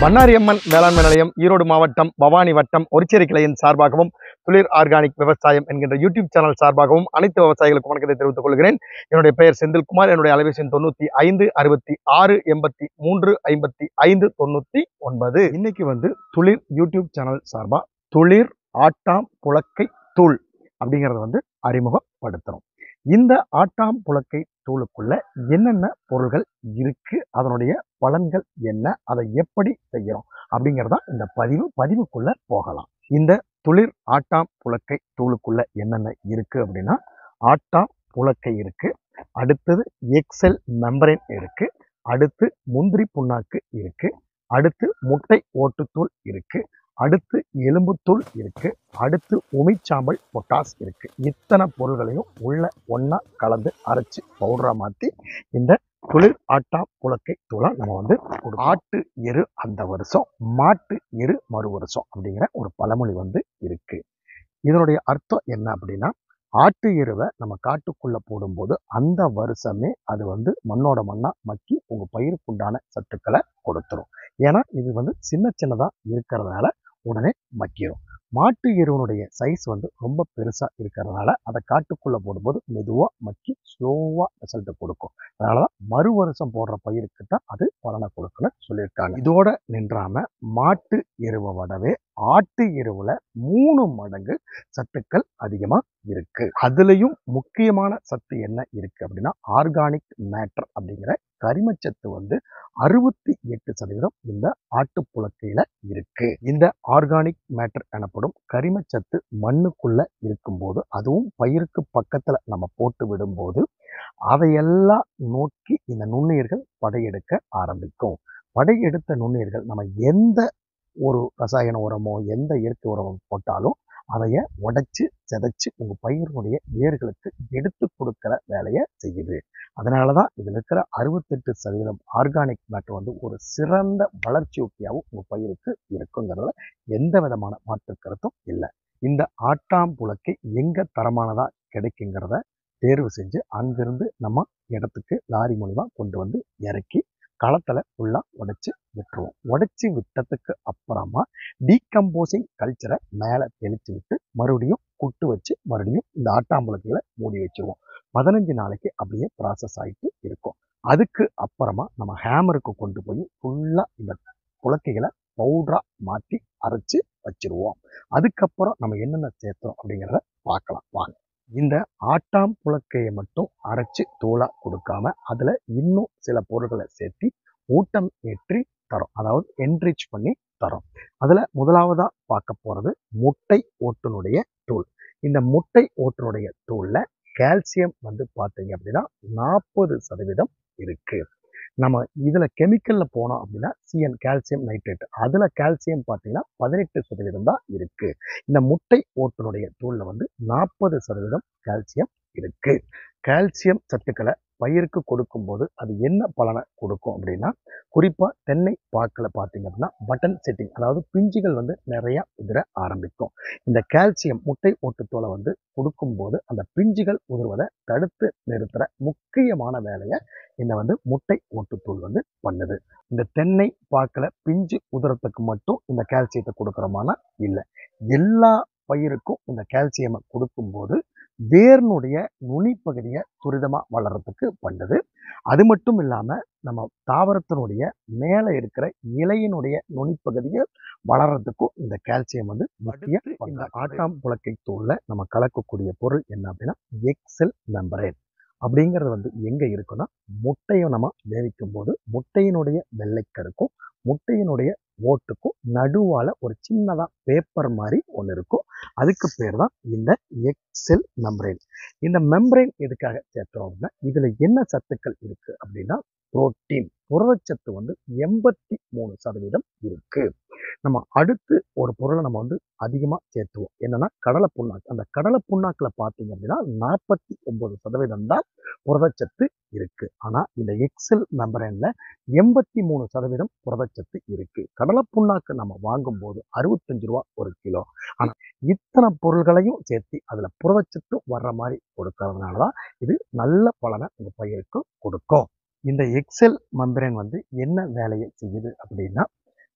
பண்ணாரியம்மன் வேளாண்மை நிலையம் ஈரோடு மாவட்டம் பவானி வட்டம் ஒரிச்சேரி கிளையின் சார்பாகவும் துளிர் ஆர்கானிக் விவசாயம் என்கின்ற யூடியூப் சேனல் சார்பாகவும் அனைத்து விவசாயிகளுக்கும் வணக்கத்தை தெரிவித்துக் கொள்கிறேன் என்னுடைய பெயர் செந்தில்குமார் என்னுடைய அலைபேசி எண் தொண்ணூத்தி ஐந்து அறுபத்தி ஆறு எண்பத்தி மூன்று ஐம்பத்தி ஐந்து தொண்ணூத்தி ஒன்பது இன்னைக்கு வந்து துளிர் யூடியூப் சேனல் சார்பா துளிர் ஆட்டாம் புழக்கை தூள் அப்படிங்கறத வந்து அறிமுகப்படுத்துறோம் இந்த ஆட்டாம் புழக்கை தூளுக்குள்ள என்னென்ன பொருள்கள் இருக்கு அதனுடைய பலன்கள் என்ன அதை எப்படி செய்யறோம் அப்படிங்கறதா இந்த பதிவு பதிவுக்குள்ள போகலாம் இந்த துளிர் ஆட்டாம் புழக்கை தூளுக்குள்ள என்னென்ன இருக்கு அப்படின்னா ஆட்டாம் புழக்கை இருக்கு அடுத்தது எக்ஸல் மெம்பரேன் இருக்கு அடுத்து முந்திரி புண்ணாக்கு இருக்கு அடுத்து முட்டை ஓட்டுத்தூள் இருக்கு அடுத்து எலும்புத்தூள் இருக்கு அடுத்து உமிச்சாம்பல் பொட்டாஸ் இருக்கு இத்தனை பொருள்களையும் உள்ள ஒண்ணா கலந்து அரைச்சு பவுடரா மாத்தி இந்த குளிர் ஆட்டா புழக்கை தூளை நம்ம வந்து கொடுக்கணும். ஆட்டு எரு அந்த வருஷம் மாட்டு எரு மறு வருஷம் அப்படிங்கிற ஒரு பழமொழி வந்து இருக்கு இதனுடைய அர்த்தம் என்ன அப்படின்னா ஆட்டு எருவை நம்ம காட்டுக்குள்ள போடும்போது அந்த வருஷமே அது வந்து மண்ணோட மண்ணா மக்கி உங்க பயிருக்குண்டான சத்துக்களை கொடுத்துரும் ஏன்னா இது வந்து சின்ன சின்னதா இருக்கிறதுனால உடனே மக்கிரும் மாட்டு எருவனுடைய சைஸ் வந்து ரொம்ப பெருசா இருக்கிறதுனால அதை காட்டுக்குள்ள போடும்போது மெதுவா மக்கி ஸ்லோவா ரிசல்ட் கொடுக்கும் அதனாலதான் மறு வருஷம் போடுற பயிருக்கு தான் அது பலனை கொடுக்குன்னு சொல்லியிருக்காங்க இதோட நின்றாம மாட்டு எருவை விடவே ஆட்டு எருவுல மூணு மடங்கு சத்துக்கள் அதிகமா இருக்கு அதுலயும் முக்கியமான சத்து என்ன இருக்கு அப்படின்னா ஆர்கானிக் மேட்டர் அப்படிங்கிற கரிமச்சத்து வந்து அறுபத்தி எட்டு சதவீதம் இந்த ஆட்டுப்புழக்கையில இருக்கு இந்த ஆர்கானிக் மேட்டர் எனப்படும் கரிமச்சத்து மண்ணுக்குள்ள இருக்கும்போது அதுவும் பயிருக்கு பக்கத்துல நம்ம போட்டு விடும்போது அதையெல்லாம் நோக்கி இந்த நுண்ணுயிர்கள் படையெடுக்க ஆரம்பிக்கும் படையெடுத்த நுண்ணுயிர்கள் நம்ம எந்த ஒரு ரசாயன உரமோ எந்த இயற்கை உரமோ போட்டாலும் அதைய உடைச்சு சிதைச்சு உங்க பயிரினுடைய வேர்களுக்கு எடுத்து கொடுக்கிற வேலையை செய்யுது அதனாலதான் இதுல இருக்கிற அறுபத்தெட்டு சதவீதம் ஆர்கானிக் மேட்டர் வந்து ஒரு சிறந்த வளர்ச்சி ஊக்கியாகவும் உங்க பயிருக்கு இருக்குங்கிறதுல எந்த விதமான மாற்று கருத்தும் இல்லை இந்த ஆட்டாம் புழக்கை எங்க தரமானதா கிடைக்குங்கிறத தேர்வு செஞ்சு அங்கிருந்து நம்ம இடத்துக்கு லாரி மூலிமா கொண்டு வந்து இறக்கி களத்துல ஃபுல்லா உடைச்சு விட்டுருவோம் உடைச்சு விட்டதுக்கு அப்புறமா டீகம்போசிங் கல்ச்சரை மேலே தெளிச்சு விட்டு மறுபடியும் குட்டு வச்சு மறுபடியும் இந்த ஆட்டாம்புழக்கைகளை மூடி வச்சிருவோம் பதினஞ்சு நாளைக்கு அப்படியே ப்ராசஸ் ஆகிட்டு இருக்கும் அதுக்கு அப்புறமா நம்ம ஹேமருக்கு கொண்டு போய் ஃபுல்லா இந்த புழக்கைகளை பவுடரா மாற்றி அரைச்சு வச்சிருவோம் அதுக்கப்புறம் நம்ம என்னென்ன சேர்த்தோம் அப்படிங்கிறத பார்க்கலாம் வாங்க இந்த ஆட்டாம் புழக்கையை மட்டும் அரைச்சு தூளா கொடுக்காம அதுல இன்னும் சில பொருட்களை சேர்த்து ஊட்டம் ஏற்றி தரோம் அதாவது என்ரிச் பண்ணி தரோம் அதுல முதலாவதா பார்க்க போறது முட்டை ஓட்டுனுடைய தூள் இந்த முட்டை ஓட்டுனுடைய தூள்ல கால்சியம் வந்து பார்த்தீங்க அப்படின்னா நாற்பது சதவீதம் இருக்கு நம்ம இதுல கெமிக்கல்ல போனோம் அப்படின்னா சிஎன் கால்சியம் நைட்ரேட் அதுல கால்சியம் பார்த்தீங்கன்னா பதினெட்டு சதவீதம் தான் இருக்கு இந்த முட்டை ஓட்டுனுடைய தூள்ல வந்து நாற்பது சதவீதம் கால்சியம் இருக்கு கால்சியம் சத்துக்களை பயிருக்கு கொடுக்கும்போது அது என்ன பலனை கொடுக்கும் அப்படின்னா குறிப்பா தென்னை பாக்கில் பார்த்தீங்க அப்படின்னா பட்டன் செட்டிங் அதாவது பிஞ்சுகள் வந்து நிறைய உதிர ஆரம்பிக்கும் இந்த கால்சியம் முட்டை ஓட்டுத்தோலை வந்து கொடுக்கும்போது அந்த பிஞ்சுகள் உதிர்வதை தடுத்து நிறுத்துற முக்கியமான வேலையை இந்த வந்து முட்டை ஓட்டுத்தூள் வந்து பண்ணுது இந்த தென்னை பாக்கில் பிஞ்சு உதிரத்துக்கு மட்டும் இந்த கால்சியத்தை கொடுக்குறோமானா இல்லை எல்லா பயிருக்கும் இந்த கால்சியமை கொடுக்கும்போது வேர்னுடைய நுனிப்பகுதியை துரிதமாக வளர்றதுக்கு பண்ணுது அது மட்டும் இல்லாமல் நம்ம தாவரத்தினுடைய மேலே இருக்கிற இலையினுடைய நுனிப்பகுதியை வளர்றதுக்கும் இந்த கால்சியம் வந்து முக்கிய இந்த ஆட்டாம் புழக்கை தூள்ல நம்ம கலக்கக்கூடிய பொருள் என்ன அப்படின்னா எக்ஸல் மெம்பரேன் அப்படிங்கிறது வந்து எங்க இருக்குன்னா முட்டையை நம்ம வேவிக்கும் போது முட்டையினுடைய வெள்ளைக்கருக்கும் முட்டையினுடைய ஓட்டுக்கும் நடுவால ஒரு சின்னதா பேப்பர் மாதிரி ஒன்று இருக்கும் அதுக்கு பேர் தான் இந்த எக்ஸெல் மெம்பரேன் இந்த மெம்பரேன் எதுக்காக சேர்க்கிறோம் அப்படின்னா இதுல என்ன சத்துக்கள் இருக்கு அப்படின்னா புரோட்டீன் புரதச்சத்து வந்து எண்பத்தி மூணு சதவீதம் இருக்கு நம்ம அடுத்து ஒரு பொருளை நம்ம வந்து அதிகமாக சேர்த்துவோம் என்னன்னா கடலை புண்ணாக்கு அந்த கடலை புண்ணாக்குல பார்த்தீங்க அப்படின்னா நாற்பத்தி ஒன்பது சதவீதம் தான் புரதச்சத்து இருக்கு ஆனா இந்த எக்ஸல் மெம்பரேன்ல எண்பத்தி மூணு சதவீதம் புரதச்சத்து இருக்கு கடலை புண்ணாக்கு நம்ம வாங்கும்போது அறுபத்தஞ்சு ரூபா ஒரு கிலோ ஆனா இத்தனை பொருள்களையும் சேர்த்து அதுல புரதச்சத்து வர்ற மாதிரி கொடுக்கறதுனால தான் இது நல்ல பலனை உங்க பயிருக்கு கொடுக்கும் இந்த எக்ஸல் மெம்பரேன் வந்து என்ன வேலையை செய்யுது அப்படின்னா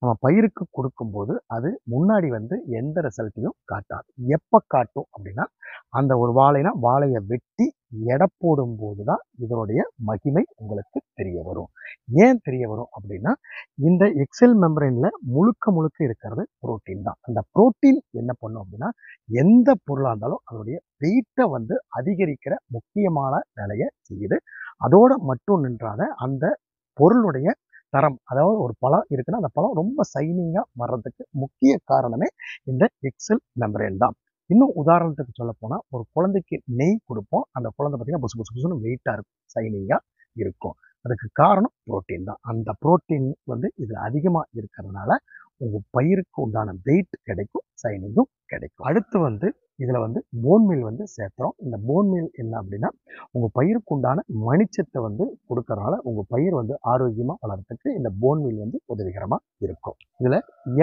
நம்ம பயிருக்கு கொடுக்கும்போது அது முன்னாடி வந்து எந்த ரிசல்ட்டையும் காட்டாது எப்போ காட்டும் அப்படின்னா அந்த ஒரு வாழைனா வாழையை வெட்டி எடை போடும்போது தான் இதனுடைய மகிமை உங்களுக்கு தெரிய வரும் ஏன் தெரிய வரும் அப்படின்னா இந்த எக்ஸல் மெம்பரேன்ல முழுக்க முழுக்க இருக்கிறது புரோட்டீன் தான் அந்த புரோட்டீன் என்ன பண்ணும் அப்படின்னா எந்த பொருளாக இருந்தாலும் அதனுடைய வெயிட்டை வந்து அதிகரிக்கிற முக்கியமான வேலையை செய்யுது அதோட மட்டும் நின்றாத அந்த பொருளுடைய தரம் அதாவது ஒரு பழம் இருக்குன்னா அந்த பழம் ரொம்ப சைனிங்காக வர்றதுக்கு முக்கிய காரணமே இந்த எக்ஸல் மெம்பரேன் தான் இன்னும் உதாரணத்துக்கு சொல்ல போனால் ஒரு குழந்தைக்கு நெய் கொடுப்போம் அந்த குழந்தை பார்த்தீங்கன்னா புசு புசு புசுன்னு வெயிட்டாக இருக்கும் சைனிங்காக இருக்கும் அதுக்கு காரணம் புரோட்டீன் தான் அந்த புரோட்டீன் வந்து இதில் அதிகமாக இருக்கிறதுனால உங்கள் பயிருக்கு உண்டான வெயிட் கிடைக்கும் சைனிங்கும் கிடைக்கும் அடுத்து வந்து இதில் வந்து போன் மீல் வந்து சேர்த்துறோம் இந்த போன் மீல் என்ன அப்படின்னா உங்கள் பயிருக்கு உண்டான மணிச்சத்தை வந்து கொடுக்கறனால உங்கள் பயிர் வந்து ஆரோக்கியமாக வளர்றதுக்கு இந்த போன் மீல் வந்து உதவிகரமாக இருக்கும் இதில்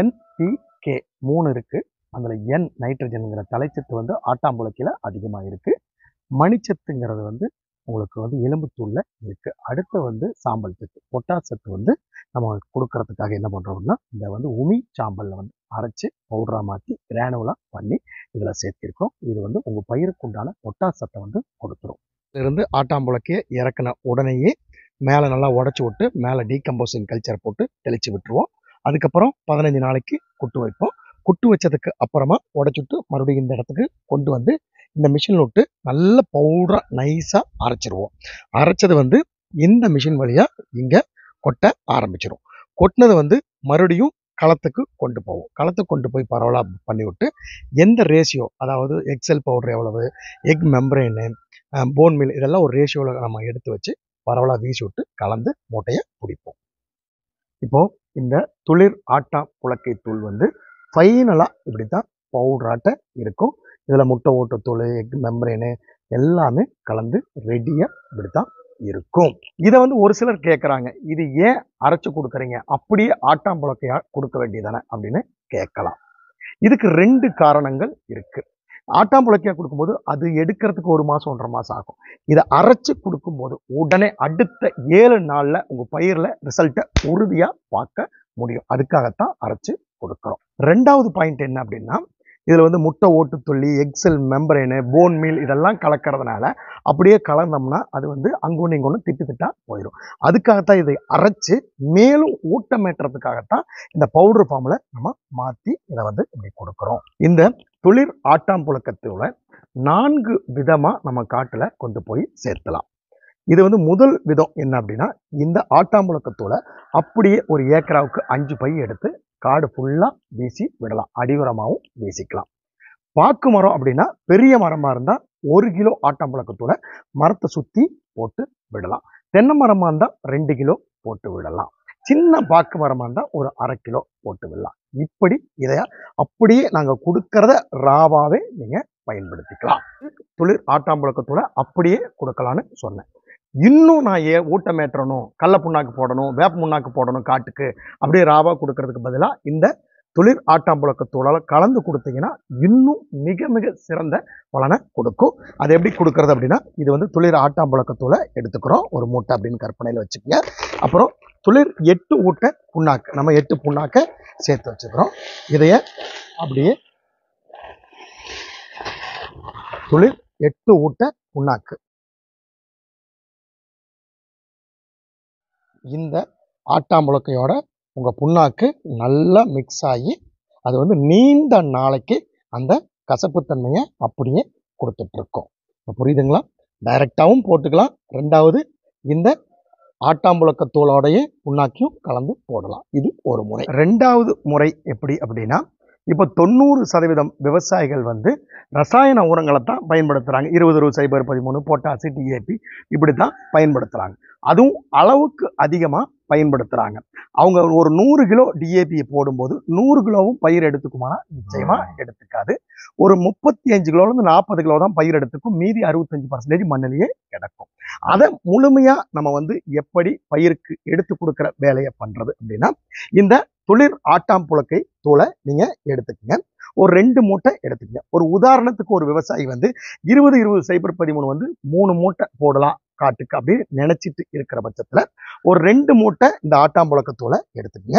என்பிகே மூணு இருக்குது அதில் என் நைட்ரஜனுங்கிற தலைச்சத்து வந்து ஆட்டாம்புழக்கையில் அதிகமாக இருக்குது மணிச்சத்துங்கிறது வந்து உங்களுக்கு வந்து எலும்புத்தூள்ல இருக்குது அடுத்து வந்து சாம்பல் சத்து பொட்டாஸ் சத்து வந்து நம்ம கொடுக்கறதுக்காக என்ன பண்ணுறோம்னா இந்த வந்து உமி சாம்பலில் வந்து அரைச்சி பவுடராக மாற்றி கிரானுவலாக பண்ணி இதில் சேர்த்திருக்கோம் இது வந்து உங்கள் பயிருக்கு உண்டான பொட்டாஸ் சத்தை வந்து கொடுத்துரும் இருந்து ஆட்டாம்புழக்கையை இறக்குன உடனேயே மேலே நல்லா உடச்சி விட்டு மேலே டீகம்போசிங் கல்ச்சர் போட்டு தெளித்து விட்டுருவோம் அதுக்கப்புறம் பதினஞ்சு நாளைக்கு குட்டு வைப்போம் குட்டு வச்சதுக்கு அப்புறமா உடச்சிட்டு மறுபடியும் இந்த இடத்துக்கு கொண்டு வந்து இந்த மிஷினில் விட்டு நல்ல பவுடராக நைஸாக அரைச்சிருவோம் அரைச்சது வந்து இந்த மிஷின் வழியாக இங்கே கொட்ட ஆரம்பிச்சிரும் கொட்டினது வந்து மறுபடியும் களத்துக்கு கொண்டு போவோம் களத்துக்கு கொண்டு போய் பரவலாக பண்ணி விட்டு எந்த ரேஷியோ அதாவது எக்ஸல் பவுடர் எவ்வளவு எக் மெம்பரேனு போன் மில் இதெல்லாம் ஒரு ரேஷியோவில் நம்ம எடுத்து வச்சு பரவலாக வீசி விட்டு கலந்து மூட்டையை பிடிப்போம் இப்போ இந்த துளிர் ஆட்டா புழக்கை தூள் வந்து ஃபைனலாக இப்படி தான் பவுடராட்ட இருக்கும் இதில் முட்டை ஓட்டத்தூள் எக் மெம்பரேனு எல்லாமே கலந்து ரெடியாக இப்படி தான் இருக்கும் இதை வந்து ஒரு சிலர் கேட்குறாங்க இது ஏன் அரைச்சு கொடுக்குறீங்க அப்படியே ஆட்டாம்புழக்கையா கொடுக்க வேண்டியதானே அப்படின்னு கேட்கலாம் இதுக்கு ரெண்டு காரணங்கள் இருக்கு ஆட்டாம்புழக்கையா கொடுக்கும்போது அது எடுக்கிறதுக்கு ஒரு மாசம் ஒன்றரை மாசம் ஆகும் இதை அரைச்சு கொடுக்கும்போது உடனே அடுத்த ஏழு நாள்ல உங்க பயிர்ல ரிசல்ட்டை உறுதியா பார்க்க முடியும் அதுக்காகத்தான் அரைச்சு கொடுக்குறோம் ரெண்டாவது பாயிண்ட் என்ன அப்படின்னா இதில் வந்து முட்டை ஓட்டு துள்ளி எக்ஸல் மெம்பரேனு போன் மீல் இதெல்லாம் கலக்கிறதுனால அப்படியே கலந்தோம்னா அது வந்து அங்கொன்று இங்கொன்று திட்டு திட்டா போயிடும் அதுக்காகத்தான் இதை அரைச்சு மேலும் ஊட்டமேற்றதுக்காகத்தான் இந்த பவுடர் ஃபார்மில் நம்ம மாற்றி இதை வந்து இப்படி கொடுக்குறோம் இந்த துளிர் ஆட்டாம்புழக்கத்தூளை நான்கு விதமாக நம்ம காட்டில் கொண்டு போய் சேர்த்தலாம் இது வந்து முதல் விதம் என்ன அப்படின்னா இந்த ஆட்டாம்புழக்கத்தூளை அப்படியே ஒரு ஏக்கராவுக்கு அஞ்சு பை எடுத்து காடு ஃபுல்லாக வீசி விடலாம் அடியுரமாகவும் வீசிக்கலாம் பாக்கு மரம் அப்படின்னா பெரிய மரமாக இருந்தால் ஒரு கிலோ ஆட்டாம்புழக்கத்தூளை மரத்தை சுற்றி போட்டு விடலாம் தென்னை மரமாக இருந்தால் ரெண்டு கிலோ போட்டு விடலாம் சின்ன பாக்கு மரமாக இருந்தால் ஒரு அரை கிலோ போட்டு விடலாம் இப்படி இதை அப்படியே நாங்கள் கொடுக்கறத ராவாவே நீங்கள் பயன்படுத்திக்கலாம் துளிர் ஆட்டாம்புழக்கத்தூளை அப்படியே கொடுக்கலான்னு சொன்னேன் இன்னும் நான் ஏ ஊட்டமேற்றணும் கடல புண்ணாக்கு போடணும் வேப்ப புண்ணாக்கு போடணும் காட்டுக்கு அப்படியே ராவா கொடுக்கறதுக்கு பதிலாக இந்த துளிர் ஆட்டாம்புழக்கத்தூளால் கலந்து கொடுத்தீங்கன்னா இன்னும் மிக மிக சிறந்த பலனை கொடுக்கும் அது எப்படி கொடுக்கறது அப்படின்னா இது வந்து துளிர் ஆட்டாம்புழக்கத்தூளை எடுத்துக்கிறோம் ஒரு மூட்டை அப்படின்னு கற்பனையில் வச்சுக்கோங்க அப்புறம் துளிர் எட்டு ஊட்ட புண்ணாக்கு நம்ம எட்டு புண்ணாக்கை சேர்த்து வச்சுக்கிறோம் இதைய அப்படியே துளிர் எட்டு ஊட்ட புண்ணாக்கு இந்த ஆட்டாம்புழக்கையோட உங்கள் புண்ணாக்கு நல்லா மிக்ஸ் ஆகி அது வந்து நீண்ட நாளைக்கு அந்த கசப்புத்தன்மையை அப்படியே கொடுத்துட்ருக்கோம் இப்போ புரியுதுங்களா டைரெக்டாகவும் போட்டுக்கலாம் ரெண்டாவது இந்த ஆட்டாம்புழக்கத்தூளோடைய புண்ணாக்கியும் கலந்து போடலாம் இது ஒரு முறை ரெண்டாவது முறை எப்படி அப்படின்னா இப்போ தொண்ணூறு சதவீதம் விவசாயிகள் வந்து ரசாயன உரங்களை தான் பயன்படுத்துகிறாங்க இருபது இருபது சைபர் பதிமூணு பொட்டாசி டிஏபி இப்படி தான் பயன்படுத்துகிறாங்க அதுவும் அளவுக்கு அதிகமாக பயன்படுத்துகிறாங்க அவங்க ஒரு நூறு கிலோ டிஏபியை போடும்போது நூறு கிலோவும் பயிர் எடுத்துக்குமானா நிச்சயமாக எடுத்துக்காது ஒரு முப்பத்தி அஞ்சு கிலோலேருந்து நாற்பது கிலோ தான் பயிர் எடுத்துக்கும் மீதி அறுபத்தஞ்சு பர்சன்டேஜ் மண்ணிலேயே கிடக்கும் அதை முழுமையாக நம்ம வந்து எப்படி பயிருக்கு எடுத்து கொடுக்குற வேலையை பண்ணுறது அப்படின்னா இந்த துளிர் ஆட்டாம்புழக்கை தூளை நீங்கள் எடுத்துக்கங்க ஒரு ரெண்டு மூட்டை எடுத்துக்கங்க ஒரு உதாரணத்துக்கு ஒரு விவசாயி வந்து இருபது இருபது சைபர் பதிமூணு வந்து மூணு மூட்டை போடலாம் காட்டுக்கு அப்படி நினைச்சிட்டு இருக்கிற பட்சத்தில் ஒரு ரெண்டு மூட்டை இந்த ஆட்டாம்புழக்கத்தூளை எடுத்துக்கங்க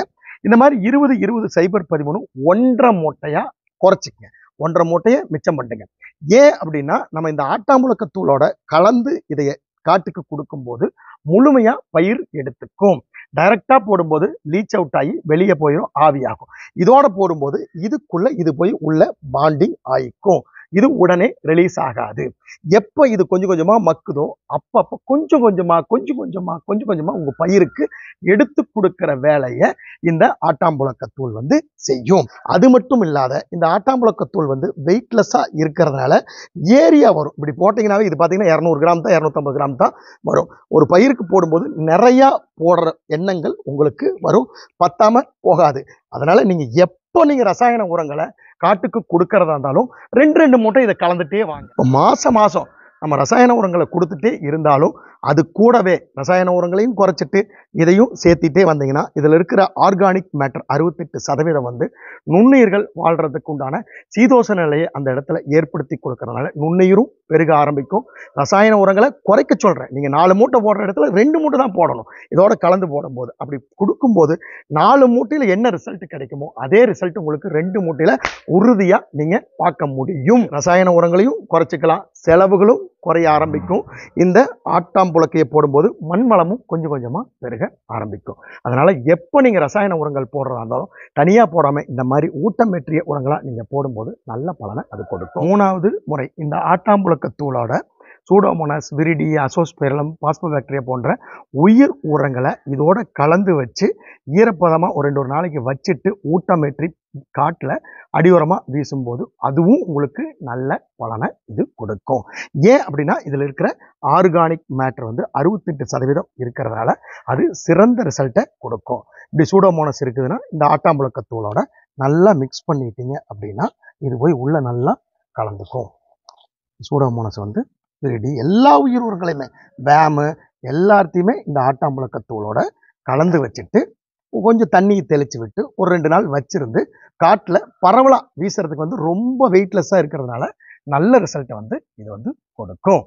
இந்த மாதிரி இருபது இருபது சைபர் பதிமூணு ஒன்றரை மூட்டையா குறைச்சிக்கங்க ஒன்றரை மூட்டையை மிச்சம் பண்ணுங்க ஏன் அப்படின்னா நம்ம இந்த ஆட்டாம்புழக்கத்தூளோட கலந்து இதைய காட்டுக்கு கொடுக்கும்போது முழுமையா பயிர் எடுத்துக்கும் டைரக்டா போடும்போது லீச் அவுட் ஆகி வெளியே போயிடும் ஆவியாகும் இதோட போடும்போது இதுக்குள்ள இது போய் உள்ள பாண்டிங் ஆயிக்கும் இது உடனே ரிலீஸ் ஆகாது எப்ப இது கொஞ்சம் கொஞ்சமா மக்குதோ அப்பப்ப கொஞ்சம் கொஞ்சமா கொஞ்சம் கொஞ்சமா கொஞ்சம் கொஞ்சமா உங்க பயிருக்கு எடுத்து கொடுக்கிற வேலையை இந்த ஆட்டாம்புழக்கத்தூள் வந்து செய்யும் அது மட்டும் இல்லாத இந்த ஆட்டாம்புழக்கத்தூள் வந்து வெயிட்லெஸ்ஸா இருக்கிறதுனால ஏரியா வரும் இப்படி போட்டீங்கன்னாவே இது பார்த்தீங்கன்னா இரநூறு கிராம் தான் இரநூத்தம்பது கிராம் தான் வரும் ஒரு பயிருக்கு போடும்போது நிறையா போடுற எண்ணங்கள் உங்களுக்கு வரும் பத்தாம போகாது அதனால நீங்க எப்போ நீங்க ரசாயன உரங்களை காட்டுக்கு கொடுக்கறதா இருந்தாலும் ரெண்டு ரெண்டு மூட்டை இதை கலந்துட்டே வாங்க இப்போ மாசம் மாசம் நம்ம ரசாயன உரங்களை கொடுத்துட்டே இருந்தாலும் அது கூடவே ரசாயன உரங்களையும் குறைச்சிட்டு இதையும் சேர்த்திட்டே வந்தீங்கன்னா இதில் இருக்கிற ஆர்கானிக் மேட்டர் அறுபத்தெட்டு சதவீதம் வந்து நுண்ணுயிர்கள் வாழ்றதுக்கு உண்டான சீதோச நிலையை அந்த இடத்துல ஏற்படுத்தி கொடுக்கறதுனால நுண்ணுயிரும் பெருக ஆரம்பிக்கும் ரசாயன உரங்களை குறைக்க சொல்கிறேன் நீங்கள் நாலு மூட்டை போடுற இடத்துல ரெண்டு மூட்டை தான் போடணும் இதோட கலந்து போடும்போது அப்படி கொடுக்கும்போது நாலு மூட்டையில் என்ன ரிசல்ட் கிடைக்குமோ அதே ரிசல்ட் உங்களுக்கு ரெண்டு மூட்டையில் உறுதியாக நீங்கள் பார்க்க முடியும் ரசாயன உரங்களையும் குறைச்சிக்கலாம் செலவுகளும் குறைய ஆரம்பிக்கும் இந்த ஆட்டாம்புழக்கையை போடும்போது மண் வளமும் கொஞ்சம் கொஞ்சமாக பெருக ஆரம்பிக்கும் அதனால எப்போ நீங்கள் ரசாயன உரங்கள் போடுறதா இருந்தாலும் தனியாக போடாமல் இந்த மாதிரி ஊட்டமேற்றிய உரங்களாக நீங்கள் போடும்போது நல்ல பலனை அது கொடுக்கும் மூணாவது முறை இந்த ஆட்டாம்புழக்கத்தூளோட சூடோமோனாஸ் விரிடி அசோஸ்பெரலம் பாஸ்போபாக்டீரியா போன்ற உயிர் உரங்களை இதோட கலந்து வச்சு ஈரப்பதமாக ஒரு ரெண்டு ஒரு நாளைக்கு வச்சுட்டு ஊட்டமேற்றி காட்டில் அடியோரமாக வீசும்போது அதுவும் உங்களுக்கு நல்ல பலனை இது கொடுக்கும் ஏன் அப்படின்னா இதில் இருக்கிற ஆர்கானிக் மேட்டர் வந்து அறுபத்தெட்டு சதவீதம் இருக்கிறதுனால அது சிறந்த ரிசல்ட்டை கொடுக்கும் இப்படி சூடோமோனஸ் இருக்குதுன்னா இந்த ஆட்டாம்புழக்கத்தூளோட நல்லா மிக்ஸ் பண்ணிட்டீங்க அப்படின்னா இது போய் உள்ள நல்லா கலந்துக்கும் சூடோமோனஸ் வந்து விரிடி எல்லா உயிர் உரங்களையுமே வேமு எல்லாத்தையுமே இந்த ஆட்டாம்புழக்கத்தூளோட கலந்து வச்சுட்டு கொஞ்சம் தண்ணி தெளிச்சு விட்டு ஒரு ரெண்டு நாள் வச்சிருந்து காட்டில் பரவலாக வீசுறதுக்கு வந்து ரொம்ப வெயிட்லெஸ்ஸாக இருக்கிறதுனால நல்ல ரிசல்ட்டை வந்து இது வந்து கொடுக்கும்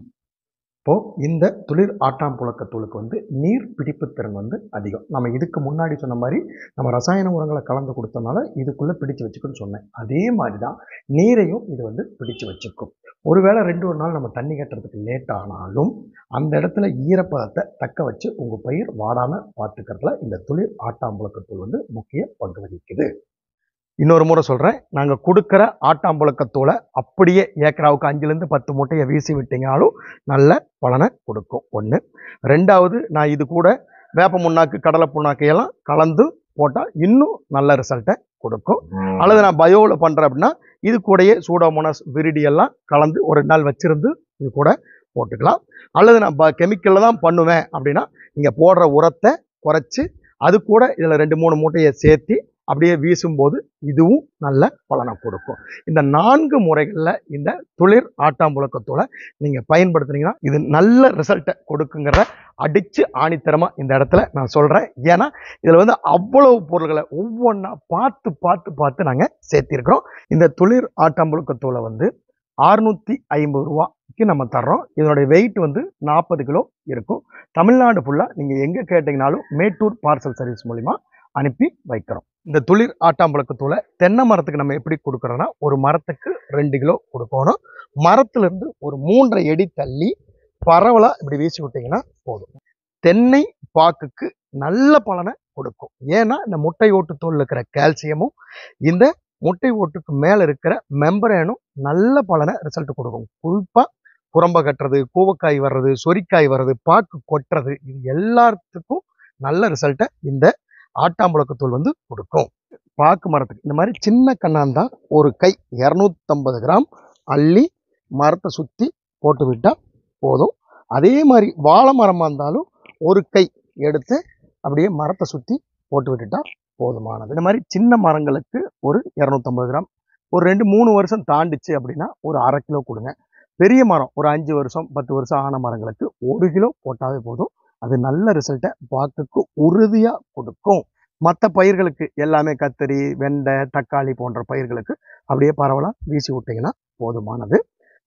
இப்போ இந்த துளிர் ஆட்டாம்புழக்கத்தூளுக்கு வந்து நீர் பிடிப்பு திறன் வந்து அதிகம் நம்ம இதுக்கு முன்னாடி சொன்ன மாதிரி நம்ம ரசாயன உரங்களை கலந்து கொடுத்தனால இதுக்குள்ள பிடிச்சு வச்சுக்குன்னு சொன்னேன் அதே மாதிரி தான் நீரையும் இது வந்து பிடிச்சு வச்சுக்கும் ஒருவேளை ரெண்டு ஒரு நாள் நம்ம தண்ணி கட்டுறதுக்கு லேட் ஆனாலும் அந்த இடத்துல ஈரப்பதத்தை தக்க வச்சு உங்க பயிர் வாடாம பார்த்துக்கிறதுல இந்த துளிர் ஆட்டாம்புழக்கத்தூள் வந்து முக்கிய பங்கு வகிக்குது இன்னொரு முறை சொல்றேன் நாங்க கொடுக்குற ஆட்டாம்புழக்கத்தூளை அப்படியே ஏக்கராவுக்கு அஞ்சுலேருந்து பத்து மூட்டையை வீசி விட்டீங்கனாலும் நல்ல பலனை கொடுக்கும் ஒன்று ரெண்டாவது நான் இது கூட வேப்ப முன்னாக்கு கடலை புண்ணாக்கையெல்லாம் கலந்து போட்டால் இன்னும் நல்ல ரிசல்ட்டை கொடுக்கும் அல்லது நான் பயோவில் பண்ணுறேன் அப்படின்னா இது கூடயே சூடோமோனஸ் விரிடி எல்லாம் கலந்து ஒரு ரெண்டு நாள் வச்சிருந்து இது கூட போட்டுக்கலாம் அல்லது நான் ப கெமிக்கலில் தான் பண்ணுவேன் அப்படின்னா நீங்கள் போடுற உரத்தை குறைச்சி அது கூட இதில் ரெண்டு மூணு மூட்டையை சேர்த்து அப்படியே வீசும்போது இதுவும் நல்ல பலனை கொடுக்கும் இந்த நான்கு முறைகளில் இந்த துளிர் ஆட்டாம்புழக்கத்தூளை நீங்கள் பயன்படுத்துனீங்கன்னா இது நல்ல ரிசல்ட்டை கொடுக்குங்கிறத அடித்து ஆணித்தரமாக இந்த இடத்துல நான் சொல்கிறேன் ஏன்னா இதில் வந்து அவ்வளவு பொருள்களை ஒவ்வொன்றா பார்த்து பார்த்து பார்த்து நாங்கள் சேர்த்திருக்கிறோம் இந்த துளிர் ஆட்டாம்புழுக்கத்தூளை வந்து அறுநூற்றி ஐம்பது ரூபாய்க்கு நம்ம தர்றோம் இதனுடைய வெயிட் வந்து நாற்பது கிலோ இருக்கும் தமிழ்நாடு ஃபுல்லாக நீங்கள் எங்கே கேட்டிங்கனாலும் மேட்டூர் பார்சல் சர்வீஸ் மூலிமா அனுப்பி வைக்கிறோம் இந்த துளிர் ஆட்டாம்புழக்கத்தூளை தென்னை மரத்துக்கு நம்ம எப்படி கொடுக்குறோன்னா ஒரு மரத்துக்கு ரெண்டு கிலோ கொடுக்கணும் மரத்துலேருந்து ஒரு மூன்றரை அடி தள்ளி பரவலாக இப்படி வீசி விட்டிங்கன்னா போதும் தென்னை பாக்குக்கு நல்ல பலனை கொடுக்கும் ஏன்னா இந்த முட்டை ஓட்டு தோல் இருக்கிற கால்சியமும் இந்த முட்டை ஓட்டுக்கு மேலே இருக்கிற மெம்பரேனும் நல்ல பலனை ரிசல்ட் கொடுக்கும் குறிப்பாக குரம்ப கட்டுறது கூவக்காய் வர்றது சொரிக்காய் வர்றது பாக்கு கொட்டுறது இது எல்லாத்துக்கும் நல்ல ரிசல்ட்டை இந்த ஆட்டாம்புழக்கத்தூள் வந்து கொடுக்கும் பாக்கு மரத்துக்கு இந்த மாதிரி சின்ன கண்ணாந்தான் ஒரு கை இரநூத்தம்பது கிராம் அள்ளி மரத்தை சுற்றி போட்டு விட்டால் போதும் அதே மாதிரி வாழை மரமாக இருந்தாலும் ஒரு கை எடுத்து அப்படியே மரத்தை சுற்றி போட்டு விட்டுட்டா போதுமானது இந்த மாதிரி சின்ன மரங்களுக்கு ஒரு இரநூத்தம்பது கிராம் ஒரு ரெண்டு மூணு வருஷம் தாண்டிச்சு அப்படின்னா ஒரு அரை கிலோ கொடுங்க பெரிய மரம் ஒரு அஞ்சு வருஷம் பத்து வருஷம் ஆன மரங்களுக்கு ஒரு கிலோ போட்டாவே போதும் அது நல்ல ரிசல்ட்டை பாக்குக்கு உறுதியாக கொடுக்கும் மற்ற பயிர்களுக்கு எல்லாமே கத்தரி வெண்டை தக்காளி போன்ற பயிர்களுக்கு அப்படியே பரவலாக வீசி விட்டிங்கன்னா போதுமானது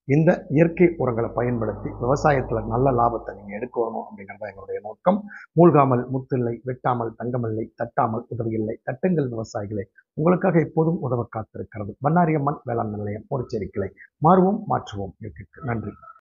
இந்த இயற்கை உரங்களை பயன்படுத்தி விவசாயத்தில் நல்ல லாபத்தை நீங்கள் எடுக்க வரணும் அப்படிங்கிறது எங்களுடைய நோக்கம் மூழ்காமல் முத்தில்லை வெட்டாமல் தங்கமில்லை தட்டாமல் உதவியில்லை தட்டுங்கள் விவசாயிகளே உங்களுக்காக எப்போதும் உதவ காத்திருக்கிறது பண்ணாரியம்மன் வேளாண் நிலையம் ஒரு செரிக்கிளை மாறுவோம் மாற்றுவோம் இயற்கைக்கு நன்றி